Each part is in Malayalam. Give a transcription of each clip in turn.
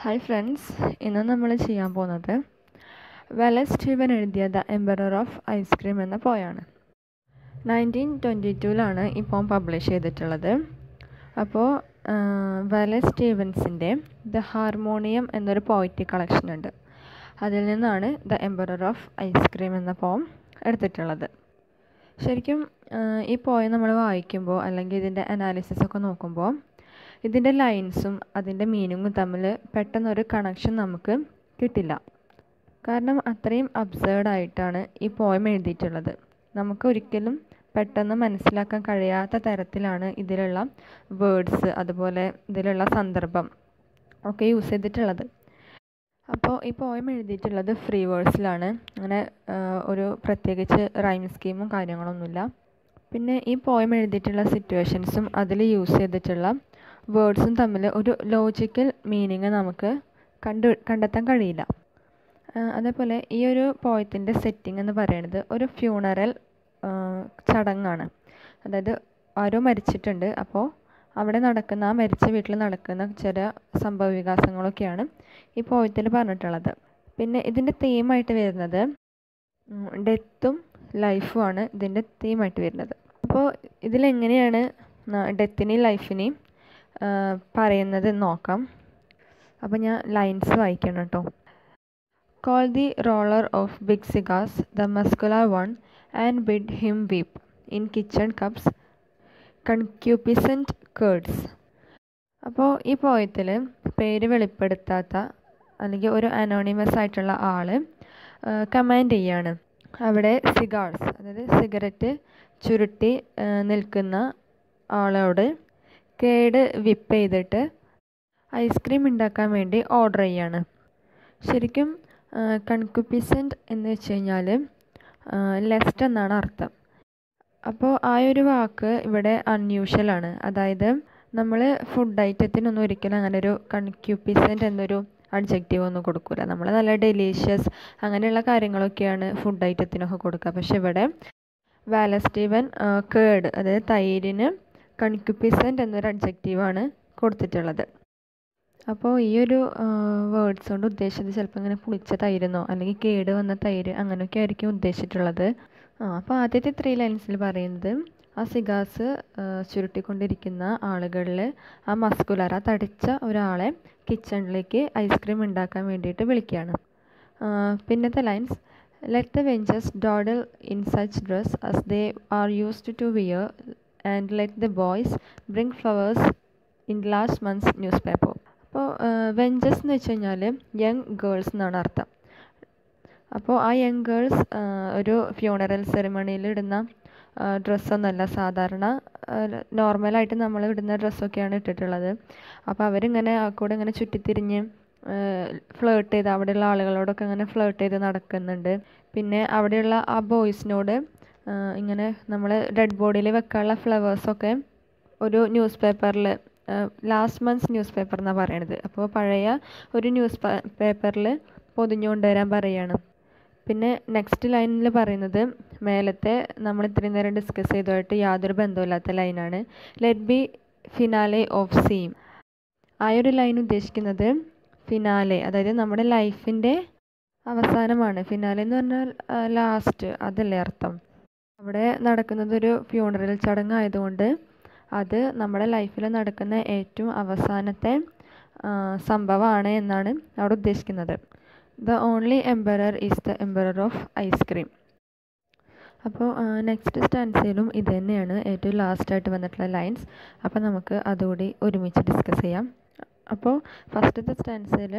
ഹായ് ഫ്രണ്ട്സ് ഇന്ന് നമ്മൾ ചെയ്യാൻ പോകുന്നത് വെലസ് സ്റ്റീവൻ എഴുതിയ ദ എംബറർ ഓഫ് ഐസ്ക്രീം എന്ന പോയാണ് നയൻറ്റീൻ ട്വൻറ്റി ടൂവിലാണ് ഈ പോം പബ്ലിഷ് ചെയ്തിട്ടുള്ളത് അപ്പോൾ വെലസ് സ്റ്റീവൻസിൻ്റെ ദ ഹാർമോണിയം എന്നൊരു പോയിറ്റിക് കളക്ഷൻ ഉണ്ട് അതിൽ നിന്നാണ് ദ എംബറർ ഓഫ് ഐസ്ക്രീം എന്ന പോം എടുത്തിട്ടുള്ളത് ശരിക്കും ഈ പോയം നമ്മൾ വായിക്കുമ്പോൾ അല്ലെങ്കിൽ ഇതിൻ്റെ അനാലിസിസ് ഒക്കെ നോക്കുമ്പോൾ ഇതിൻ്റെ ലൈൻസും അതിൻ്റെ മീനിങ്ങും തമ്മിൽ പെട്ടെന്നൊരു കണക്ഷൻ നമുക്ക് കിട്ടില്ല കാരണം അത്രയും അബ്സേർഡ് ആയിട്ടാണ് ഈ പോയം എഴുതിയിട്ടുള്ളത് നമുക്ക് ഒരിക്കലും പെട്ടെന്ന് മനസ്സിലാക്കാൻ കഴിയാത്ത തരത്തിലാണ് ഇതിലുള്ള വേർഡ്സ് അതുപോലെ ഇതിലുള്ള സന്ദർഭം ഒക്കെ യൂസ് ചെയ്തിട്ടുള്ളത് അപ്പോൾ ഈ പോയം എഴുതിയിട്ടുള്ളത് ഫ്രീ വേഴ്സിലാണ് അങ്ങനെ ഒരു പ്രത്യേകിച്ച് റൈം സ്കീമും കാര്യങ്ങളൊന്നുമില്ല പിന്നെ ഈ പോയം എഴുതിയിട്ടുള്ള സിറ്റുവേഷൻസും അതിൽ യൂസ് ചെയ്തിട്ടുള്ള വേർഡ്സും തമ്മിൽ ഒരു ലോജിക്കൽ മീനിങ് നമുക്ക് കണ്ടു കണ്ടെത്താൻ കഴിയില്ല അതേപോലെ ഈ ഒരു പോയത്തിൻ്റെ സെറ്റിംഗ് എന്ന് പറയുന്നത് ഒരു ഫ്യൂണറൽ ചടങ്ങാണ് അതായത് ആരോ മരിച്ചിട്ടുണ്ട് അപ്പോൾ അവിടെ നടക്കുന്ന ആ മരിച്ച വീട്ടിൽ നടക്കുന്ന ചില സംഭവ വികാസങ്ങളൊക്കെയാണ് ഈ പോയത്തിൽ പറഞ്ഞിട്ടുള്ളത് പിന്നെ ഇതിൻ്റെ തീമായിട്ട് വരുന്നത് ഡെത്തും ലൈഫുമാണ് ഇതിൻ്റെ തീമായിട്ട് വരുന്നത് അപ്പോൾ ഇതിലെങ്ങനെയാണ് ഡെത്തിനെയും ലൈഫിനെയും പറയുന്നത് നോക്കാം അപ്പോൾ ഞാൻ ലൈൻസ് വായിക്കണം കേട്ടോ call the roller of big cigars the muscular one and bid him whip in kitchen cups concupiscent curds അപ്പോൾ ഈ പോയത്തിൽ പേര് വെളിപ്പെടുത്താത്ത അല്ലെങ്കിൽ ഒരു അനോണിമസ് ആയിട്ടുള്ള ആൾ കമാൻഡ് ചെയ്യാണ് അവിടെ സിഗാർസ് അതായത് സിഗരറ്റ് ചുരുട്ടി നിൽക്കുന്ന ആളോട് കേട് വിപ്പ് ചെയ്തിട്ട് ഐസ്ക്രീം ഉണ്ടാക്കാൻ വേണ്ടി ഓർഡർ ചെയ്യാണ് ശരിക്കും കൺകുപ്പിസൻറ്റ് എന്ന് വെച്ച് കഴിഞ്ഞാൽ ലെസ്റ്റ് എന്നാണ് അർത്ഥം അപ്പോൾ ആ ഒരു വാക്ക് ഇവിടെ അൺയൂഷ്വലാണ് അതായത് നമ്മൾ ഫുഡ് ഐറ്റത്തിനൊന്നും ഒരിക്കലും അങ്ങനെ ഒരു കൺക്യൂപ്പിസൻറ്റ് എന്നൊരു അഡ്ജക്റ്റീവ് ഒന്നും കൊടുക്കില്ല നമ്മൾ നല്ല ഡെലീഷ്യസ് അങ്ങനെയുള്ള കാര്യങ്ങളൊക്കെയാണ് ഫുഡ് ഐറ്റത്തിനൊക്കെ കൊടുക്കുക പക്ഷെ ഇവിടെ വാലസ്റ്റീവൻ കേഡ് അതായത് തൈരിന് കൺക്യുപ്പിസൻറ്റ് എന്നൊരു അഡ്ജക്റ്റീവാണ് കൊടുത്തിട്ടുള്ളത് അപ്പോൾ ഈ ഒരു വേർഡ്സ് കൊണ്ട് ഉദ്ദേശിച്ചത് ചിലപ്പോൾ ഇങ്ങനെ പുളിച്ച തൈരെന്നോ അല്ലെങ്കിൽ കേട് വന്ന തൈര് അങ്ങനെയൊക്കെ ആയിരിക്കും ഉദ്ദേശിച്ചിട്ടുള്ളത് ആ അപ്പോൾ ആദ്യത്തെ ത്രീ ലൈൻസിൽ പറയുന്നത് ആ സിഗാസ് ചുരുട്ടിക്കൊണ്ടിരിക്കുന്ന ആളുകളിൽ ആ മസ്കുലർ ആ തടിച്ച ഒരാളെ കിച്ചണിലേക്ക് ഐസ്ക്രീം ഉണ്ടാക്കാൻ വേണ്ടിയിട്ട് വിളിക്കുകയാണ് പിന്നത്തെ lines let the wenches dawdle in such dress as they are used to wear and let the boys bring flowers in last month's newspaper അപ്പോൾ വെഞ്ചസ് എന്ന് വെച്ച് കഴിഞ്ഞാൽ യങ് ഗേൾസ് എന്നാണ് അർത്ഥം അപ്പോൾ ആ യങ് ഗേൾസ് ഒരു ഫ്യൂണറൽ സെറിമണിയിൽ ഇടുന്ന ഡ്രസ്സൊന്നുമല്ല സാധാരണ നോർമലായിട്ട് നമ്മൾ ഇടുന്ന ഡ്രസ്സൊക്കെയാണ് ഇട്ടിട്ടുള്ളത് അപ്പോൾ അവരിങ്ങനെ കൂടെ ഇങ്ങനെ ചുറ്റിത്തിരിഞ്ഞ് ഫ്ലേർട്ട് ചെയ്ത് അവിടെയുള്ള ആളുകളോടൊക്കെ ഇങ്ങനെ ഫ്ലേർട്ട് ചെയ്ത് നടക്കുന്നുണ്ട് പിന്നെ അവിടെയുള്ള ആ ബോയ്സിനോട് ഇങ്ങനെ നമ്മൾ ഡെഡ് ബോഡിയിൽ വെക്കാനുള്ള ഫ്ലവേഴ്സൊക്കെ ഒരു ന്യൂസ് പേപ്പറിൽ ലാസ്റ്റ് മന്ത്സ് ന്യൂസ് പേപ്പർ എന്നാണ് പറയണത് അപ്പോൾ പഴയ ഒരു ന്യൂസ് പേപ്പറിൽ പൊതിഞ്ഞു കൊണ്ടുവരാൻ പറയുകയാണ് പിന്നെ നെക്സ്റ്റ് ലൈനിൽ പറയുന്നത് മേലത്തെ നമ്മൾ ഇത്രയും നേരം ഡിസ്കസ് ചെയ്തതായിട്ട് യാതൊരു ബന്ധമില്ലാത്ത ലൈനാണ് let be finale of seem ആ ഒരു ലൈൻ ഉദ്ദേശിക്കുന്നത് ഫിനാലെ അതായത് നമ്മുടെ ലൈഫിൻ്റെ അവസാനമാണ് ഫിനാലെ എന്ന് പറഞ്ഞാൽ ലാസ്റ്റ് അതല്ലേ അർത്ഥം അവിടെ നടക്കുന്നത് ഒരു ഫ്യൂണറൽ ചടങ്ങായതുകൊണ്ട് അത് നമ്മുടെ ലൈഫിൽ നടക്കുന്ന ഏറ്റവും അവസാനത്തെ സംഭവമാണ് എന്നാണ് അവിടെ ഉദ്ദേശിക്കുന്നത് the only emperor is the emperor of ice cream അപ്പോൾ നെക്സ്റ്റ് സ്റ്റാൻസയിലും ഇത് തന്നെയാണ് ഏറ്റവും ലാസ്റ്റായിട്ട് വന്നിട്ടുള്ള ലൈൻസ് അപ്പോൾ നമുക്ക് അതുകൂടി ഒരുമിച്ച് ഡിസ്കസ് ചെയ്യാം അപ്പോൾ ഫസ്റ്റത്തെ സ്റ്റാൻസയിൽ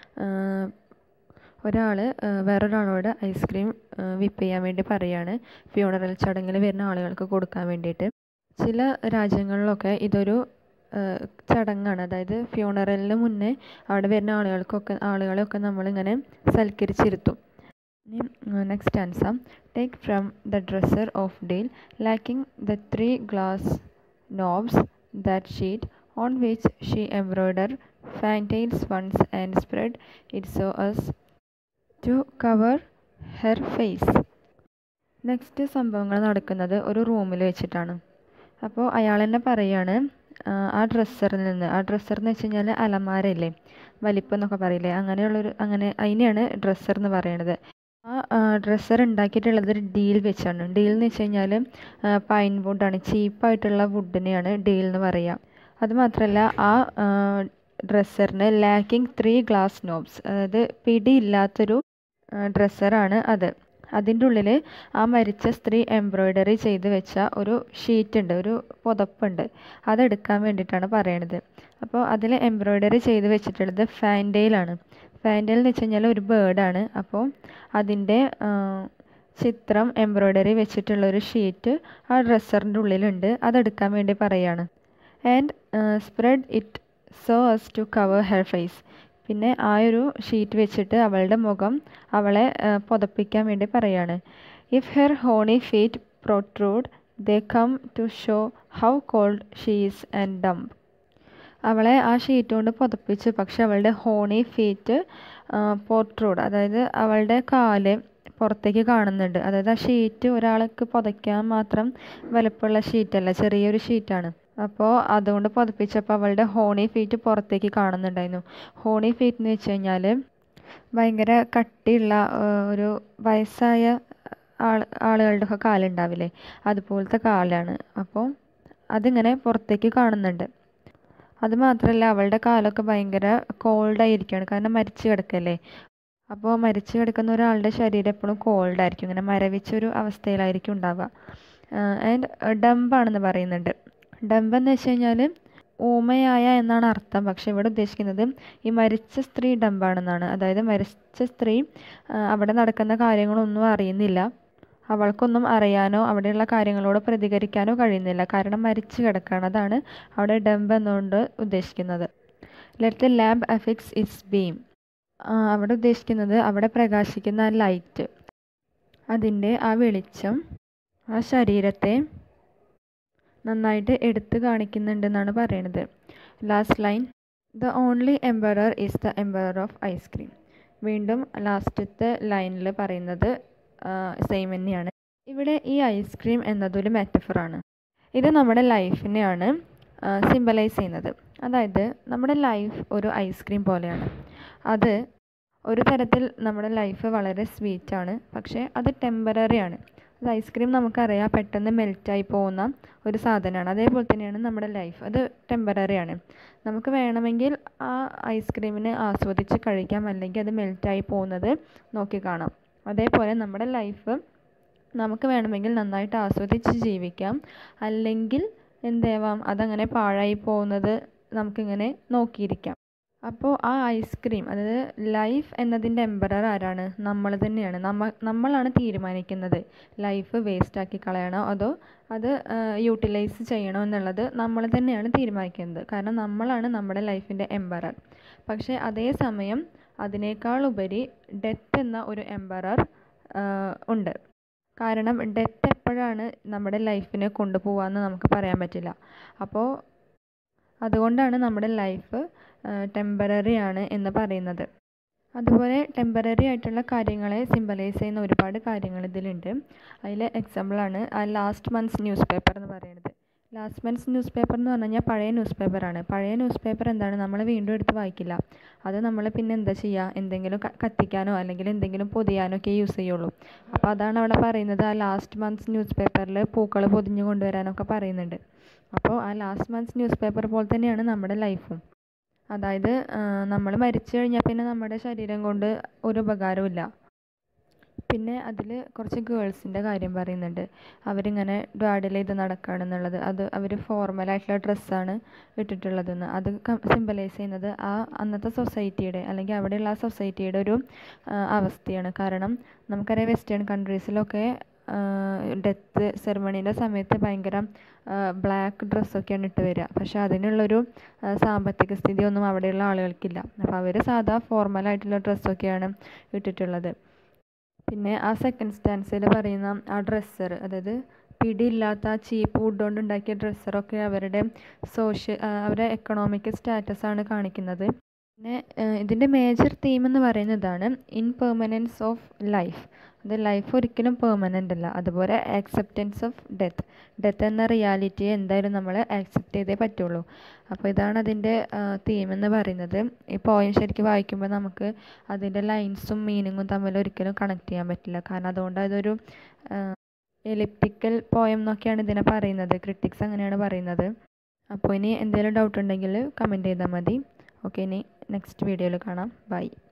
ഒരാൾ വേറൊരാളോട് ഐസ്ക്രീം വിപ്പ് ചെയ്യാൻ വേണ്ടി പറയുകയാണ് ഫ്യൂണറൽ ചടങ്ങിൽ വരുന്ന ആളുകൾക്ക് കൊടുക്കാൻ വേണ്ടിയിട്ട് ചില രാജ്യങ്ങളിലൊക്കെ ഇതൊരു ചടങ്ങാണ് അതായത് ഫ്യൂണറലിന് മുന്നേ അവിടെ വരുന്ന ആളുകൾക്കൊക്കെ ആളുകളെയൊക്കെ നമ്മളിങ്ങനെ സൽക്കരിച്ചിരുത്തും next answer take from the dresser of deal lacking the three glass knobs that sheet on which she embroider fantails once and spread it so as to cover her face next സംഭവങ്ങൾ നടക്കുന്നത് ഒരു റൂമിൽ വെച്ചിട്ടാണ് അപ്പോൾ അയാൾ തന്നെ പറയാണ് ആ ഡ്രസ്സറിൽ നിന്ന് ആ ഡ്രസ്സർ എന്ന് വെച്ച് കഴിഞ്ഞാൽ അലമാരയില്ലേ വലിപ്പം എന്നൊക്കെ പറയില്ലേ അങ്ങനെയുള്ളൊരു അങ്ങനെ അതിനെയാണ് ഡ്രസ്സർ എന്ന് പറയണത് ആ ഡ്രസ്സർ ഉണ്ടാക്കിയിട്ടുള്ളത് ഒരു ഡീൽ വെച്ചാണ് ഡീൽ എന്ന് വെച്ച് കഴിഞ്ഞാൽ പൈൻ വുഡാണ് ചീപ്പായിട്ടുള്ള വുഡിനെയാണ് ഡീൽ എന്ന് പറയുക അതുമാത്രമല്ല ആ ഡ്രസ്സറിന് ലാക്കിംഗ് ത്രീ ഗ്ലാസ് നോബ്സ് അതായത് പിടിയില്ലാത്തൊരു ഡ്രസ്സറാണ് അത് അതിൻ്റെ ഉള്ളിൽ ആ മരിച്ച സ്ത്രീ എംബ്രോയ്ഡറി ചെയ്ത് വെച്ച ഒരു ഷീറ്റ് ഉണ്ട് ഒരു പുതപ്പുണ്ട് അതെടുക്കാൻ വേണ്ടിയിട്ടാണ് പറയണത് അപ്പോൾ അതിൽ എംബ്രോയ്ഡറി ചെയ്ത് വെച്ചിട്ടുള്ളത് ഫാൻഡെയിലാണ് ഫാൻഡെയിൽ എന്ന് വെച്ച് കഴിഞ്ഞാൽ ഒരു ബേർഡാണ് അപ്പോൾ അതിൻ്റെ ചിത്രം എംബ്രോയ്ഡറി വെച്ചിട്ടുള്ള ഒരു ഷീറ്റ് ആ ഡ്രസ്സറിൻ്റെ ഉള്ളിലുണ്ട് അതെടുക്കാൻ വേണ്ടി പറയാണ് and spread it so as to cover her face പിന്നെ ആ ഒരു ഷീറ്റ് വെച്ചിട്ട് അവളുടെ മുഖം അവളെ പുതപ്പിക്കാൻ വേണ്ടി പറയാണ് if her horny feet protrude they come to show how cold she's and dumb അവളെ ആ ഷീറ്റ് കൊണ്ട് പുതപ്പിച്ചു പക്ഷെ അവളുടെ ഹോണി ഫീറ്റ് പോർട്രൂഡ് അതായത് അവളുടെ കാല് പുറത്തേക്ക് കാണുന്നുണ്ട് അതായത് ആ ഷീറ്റ് ഒരാൾക്ക് പുതയ്ക്കാൻ മാത്രം വലുപ്പമുള്ള ഷീറ്റല്ല ചെറിയൊരു ഷീറ്റാണ് അപ്പോൾ അതുകൊണ്ട് പുതപ്പിച്ചപ്പോൾ അവളുടെ ഹോണി ഫീറ്റ് പുറത്തേക്ക് കാണുന്നുണ്ടായിരുന്നു ഹോണി ഫീറ്റ് എന്ന് വെച്ച് കഴിഞ്ഞാൽ ഭയങ്കര കട്ടിയുള്ള ഒരു വയസ്സായ ആൾ ആളുകളുടെ ഒക്കെ കാലുണ്ടാവില്ലേ അതുപോലത്തെ കാലാണ് അപ്പോൾ അതിങ്ങനെ പുറത്തേക്ക് കാണുന്നുണ്ട് അത് മാത്രമല്ല അവളുടെ കാലൊക്കെ ഭയങ്കര കോൾഡായിരിക്കുകയാണ് കാരണം മരിച്ചു കിടക്കല്ലേ അപ്പോൾ മരിച്ചു കിടക്കുന്ന ഒരാളുടെ ശരീരം എപ്പോഴും കോൾഡായിരിക്കും ഇങ്ങനെ മരവിച്ചൊരു അവസ്ഥയിലായിരിക്കും ഉണ്ടാവുക ആൻഡ് ഡംപാണെന്ന് പറയുന്നുണ്ട് ഡംബ് എന്ന് വെച്ച് കഴിഞ്ഞാൽ ഊമയായ എന്നാണ് അർത്ഥം പക്ഷെ ഇവിടെ ഉദ്ദേശിക്കുന്നത് ഈ മരിച്ച സ്ത്രീ ഡംബാണെന്നാണ് അതായത് മരിച്ച സ്ത്രീ അവിടെ നടക്കുന്ന കാര്യങ്ങളൊന്നും അറിയുന്നില്ല അവൾക്കൊന്നും അറിയാനോ അവിടെയുള്ള കാര്യങ്ങളോട് പ്രതികരിക്കാനോ കഴിയുന്നില്ല കാരണം മരിച്ചു കിടക്കുകയാണ് അതാണ് അവിടെ ഡംബ് എന്നുകൊണ്ട് ഉദ്ദേശിക്കുന്നത് let the lamp affix its beam അവിടെ ഉദ്ദേശിക്കുന്നത് അവിടെ പ്രകാശിക്കുന്ന ആ ലൈറ്റ് അതിൻ്റെ ആ വെളിച്ചം ആ ശരീരത്തെ നന്നായിട്ട് എടുത്തു കാണിക്കുന്നുണ്ടെന്നാണ് പറയണത് last line the only emperor is the emperor of ice cream വീണ്ടും ലാസ്റ്റത്തെ ലൈനിൽ പറയുന്നത് സെയിം തന്നെയാണ് ഇവിടെ ഈ ഐസ്ക്രീം എന്നതൊരു മെറ്റഫറാണ് ഇത് നമ്മുടെ ലൈഫിനെയാണ് സിമ്പലൈസ് ചെയ്യുന്നത് അതായത് നമ്മുടെ ലൈഫ് ഒരു ഐസ്ക്രീം പോലെയാണ് അത് ഒരു തരത്തിൽ നമ്മുടെ ലൈഫ് വളരെ സ്വീറ്റാണ് പക്ഷേ അത് ടെമ്പററി ആണ് അത് ഐസ്ക്രീം നമുക്കറിയാം പെട്ടെന്ന് മെൽറ്റായി പോകുന്ന ഒരു സാധനമാണ് അതേപോലെ തന്നെയാണ് നമ്മുടെ ലൈഫ് അത് ടെമ്പററി ആണ് നമുക്ക് വേണമെങ്കിൽ ആ ഐസ്ക്രീമിനെ ആസ്വദിച്ച് കഴിക്കാം അല്ലെങ്കിൽ അത് മെൽറ്റായി പോകുന്നത് നോക്കി കാണാം അതേപോലെ നമ്മുടെ ലൈഫ് നമുക്ക് വേണമെങ്കിൽ നന്നായിട്ട് ആസ്വദിച്ച് ജീവിക്കാം അല്ലെങ്കിൽ എന്താവാം അതങ്ങനെ പാഴായി പോകുന്നത് നമുക്കിങ്ങനെ നോക്കിയിരിക്കാം അപ്പോൾ ആ ഐസ്ക്രീം അതായത് ലൈഫ് എന്നതിൻ്റെ എംബറർ ആരാണ് നമ്മൾ തന്നെയാണ് നമ്മ നമ്മളാണ് തീരുമാനിക്കുന്നത് ലൈഫ് വേസ്റ്റാക്കി കളയണോ അതോ അത് യൂട്ടിലൈസ് ചെയ്യണോ എന്നുള്ളത് നമ്മൾ തന്നെയാണ് തീരുമാനിക്കുന്നത് കാരണം നമ്മളാണ് നമ്മുടെ ലൈഫിൻ്റെ എംബറർ പക്ഷേ അതേസമയം അതിനേക്കാൾ ഉപരി ഡെത്ത് എന്ന ഒരു എംബറർ ഉണ്ട് കാരണം ഡെത്ത് എപ്പോഴാണ് നമ്മുടെ ലൈഫിനെ കൊണ്ടുപോകാമെന്ന് നമുക്ക് പറയാൻ പറ്റില്ല അപ്പോൾ അതുകൊണ്ടാണ് നമ്മുടെ ലൈഫ് ടെമ്പററി ആണ് എന്ന് പറയുന്നത് അതുപോലെ ടെമ്പററി ആയിട്ടുള്ള കാര്യങ്ങളെ സിമ്പലൈസ് ചെയ്യുന്ന ഒരുപാട് കാര്യങ്ങൾ ഇതിലുണ്ട് അതിൽ എക്സാമ്പിളാണ് ആ ലാസ്റ്റ് മന്ത്സ് ന്യൂസ് പേപ്പർ എന്ന് പറയുന്നത് ലാസ്റ്റ് മന്ത്സ് ന്യൂസ് പേപ്പർ എന്ന് പറഞ്ഞു കഴിഞ്ഞാൽ പഴയ ന്യൂസ് പേപ്പറാണ് പഴയ ന്യൂസ് പേപ്പർ എന്താണ് നമ്മൾ വീണ്ടും എടുത്ത് വായിക്കില്ല അത് നമ്മൾ പിന്നെ എന്താ ചെയ്യുക എന്തെങ്കിലും കത്തിക്കാനോ അല്ലെങ്കിൽ എന്തെങ്കിലും പൊതിയാനോ ഒക്കെ യൂസ് ചെയ്യുള്ളൂ അപ്പോൾ അതാണ് അവിടെ പറയുന്നത് ആ ലാസ്റ്റ് മന്ത്സ് ന്യൂസ് പേപ്പറിൽ പൂക്കൾ പൊതിഞ്ഞു കൊണ്ടുവരാനൊക്കെ പറയുന്നുണ്ട് അപ്പോൾ ആ ലാസ്റ്റ് മന്ത്സ് ന്യൂസ് പേപ്പർ പോലെ തന്നെയാണ് നമ്മുടെ ലൈഫും അതായത് നമ്മൾ മരിച്ചു കഴിഞ്ഞാൽ പിന്നെ നമ്മുടെ ശരീരം കൊണ്ട് ഒരു ഉപകാരമില്ല പിന്നെ അതിൽ കുറച്ച് ഗേൾസിൻ്റെ കാര്യം പറയുന്നുണ്ട് അവരിങ്ങനെ ഡാഡിൽ ഇത് നടക്കുകയാണെന്നുള്ളത് അത് അവർ ഫോർമലായിട്ടുള്ള ഡ്രസ്സാണ് ഇട്ടിട്ടുള്ളതെന്ന് അത് സിമ്പലൈസ് ചെയ്യുന്നത് ആ അന്നത്തെ സൊസൈറ്റിയുടെ അല്ലെങ്കിൽ അവിടെയുള്ള ആ സൊസൈറ്റിയുടെ ഒരു അവസ്ഥയാണ് കാരണം നമുക്കറിയാം വെസ്റ്റേൺ കൺട്രീസിലൊക്കെ ഡെത്ത് സെറമണീൻ്റെ സമയത്ത് ഭയങ്കര ബ്ലാക്ക് ഡ്രസ്സൊക്കെയാണ് ഇട്ട് വരിക പക്ഷേ അതിനുള്ളൊരു സാമ്പത്തിക സ്ഥിതിയൊന്നും അവിടെയുള്ള ആളുകൾക്കില്ല അപ്പോൾ അവർ സാധാ ഫോർമലായിട്ടുള്ള ഡ്രസ്സൊക്കെയാണ് ഇട്ടിട്ടുള്ളത് പിന്നെ ആ സെക്കൻഡ് സ്റ്റാൻസിൽ പറയുന്ന ആ ഡ്രസ്സർ അതായത് പിടിയില്ലാത്ത ആ ചീപ്പ് വുഡ് കൊണ്ട് ഉണ്ടാക്കിയ ഡ്രസ്സറൊക്കെ അവരുടെ സോഷ്യൽ അവരുടെ എക്കണോമിക് സ്റ്റാറ്റസ് ആണ് കാണിക്കുന്നത് പിന്നെ ഇതിൻ്റെ മേജർ തീം എന്ന് പറയുന്നതാണ് ഇൻപെർമനൻസ് ഓഫ് ലൈഫ് അത് ലൈഫ് ഒരിക്കലും പെർമനൻ്റ് അല്ല അതുപോലെ ആക്സെപ്റ്റൻസ് ഓഫ് ഡെത്ത് ഡെത്ത് എന്ന റിയാലിറ്റിയെ എന്തായാലും നമ്മൾ ആക്സെപ്റ്റ് ചെയ്തേ പറ്റുള്ളൂ അപ്പോൾ ഇതാണ് അതിൻ്റെ തീം എന്ന് പറയുന്നത് ഈ പോയം ശരിക്കും വായിക്കുമ്പോൾ നമുക്ക് അതിൻ്റെ ലൈൻസും മീനിങ്ങും തമ്മിൽ ഒരിക്കലും കണക്ട് ചെയ്യാൻ പറ്റില്ല കാരണം അതുകൊണ്ട് അതൊരു എലിപ്റ്റിക്കൽ പോയം എന്നൊക്കെയാണ് ഇതിനെ പറയുന്നത് ക്രിട്ടിക്സ് അങ്ങനെയാണ് പറയുന്നത് അപ്പോൾ ഇനി എന്തെങ്കിലും ഡൗട്ട് ഉണ്ടെങ്കിൽ കമൻറ്റ് ചെയ്താൽ മതി ഓക്കെ ഇനി നെക്സ്റ്റ് വീഡിയോയിൽ കാണാം ബൈ